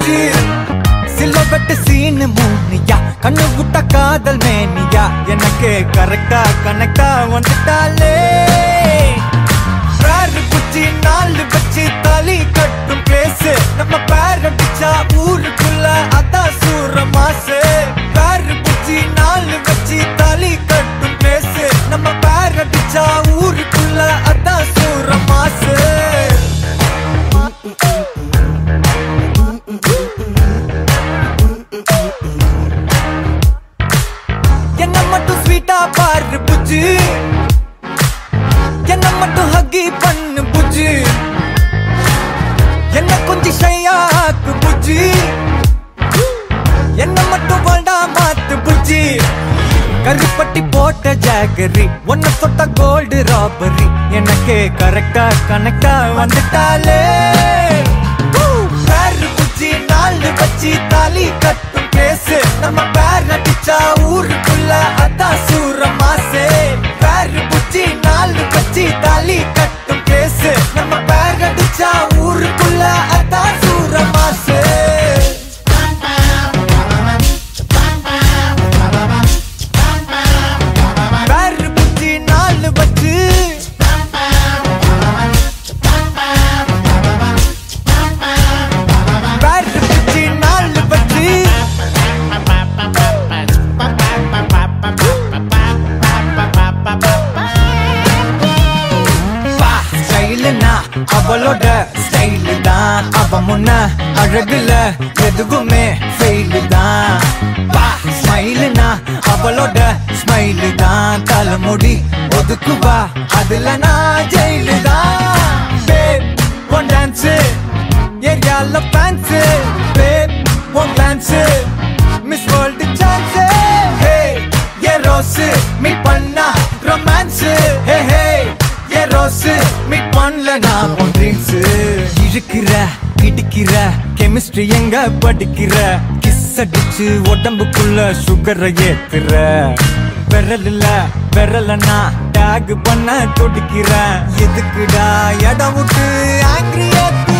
புஜ்ஜி சிலவெட்டு சீனு மூணியா கண்ணு விட்ட காதல் மேனியா எனக்கு கரெக்டா கனெக்டா வந்துட்டாலே பேரு குச்சி நாலு வச்சு தாலி கட்டும் பேசு நம்ம பேர் அடிச்சா ஊருக்குள்ள அதான் சூர மாசு பேரு குச்சி நாலு வச்சு தாலி கட்டும் பேசு நம்ம பேர் அடிச்சா ஊருக்குள்ள அதான் சூர மாசு என்ன மட்டும் ஸ்வீட்டா பாரு புஜ்ஜி என்ன மட்டும் ஹக்கி பண்ணு புஜ்ஜி என்ன கொஞ்சம் ஷையாக்கு புஜ்ஜி என்ன மட்டும் வேண்டா மாத்து புஜ்ஜி கருப்பட்டி போட்ட ஜாகரி ஒன்ன தொட்ட கோல்டு ராபரி எனக்கு கரெக்டா கனெக்டா வந்துட்டாலே பேரு புஜ்ஜி நாலு வச்சு தாலி கட்டும் பேசு நம்ம பேர் அடிச்சா ஊருக்குள்ள அதான் சூர மாசே பேரு புஜ்ஜி நாலு வச்சு தாலி கட்டும் பேசு நம்ம பேர் அடிச்சா ஊருக்குள்ள அதான் சூர மாசே பேரு புஜ்ஜி நாலு வச்சு பேரு புஜ்ஜி நாலு வச்சு ஸ்டைலுனா அவளோட ஸ்டைலு தான் அவ முன்ன அழகுல எதுவுமே ஃபெயிலு தான் ஸ்மைலுனா அவளோட ஸ்மைலு தான் தலைமுடி ஒதுக்குவா அதுல நான் ஜெயிலு தான் பேப் ஒன் டான்ஸ் ஏரியால fans babe one dance miss world chance hey a rose meet பண்ணா romance hey hey a rose meet பண்ணல நான் உன் ட்ரீம்ஸ் இழுக்கிற இடிக்கிற கெமிஸ்ட்ரி எங்க படிக்கிற கிஸ் அடிச்சு உடம்புக்குள்ள சுகரை ஏத்துற விரல்ல விரலனா டேக் பண்ண துடிக்கிற எதுக்குடா இடம் விட்டு ஆங்கிரி ஏத்துற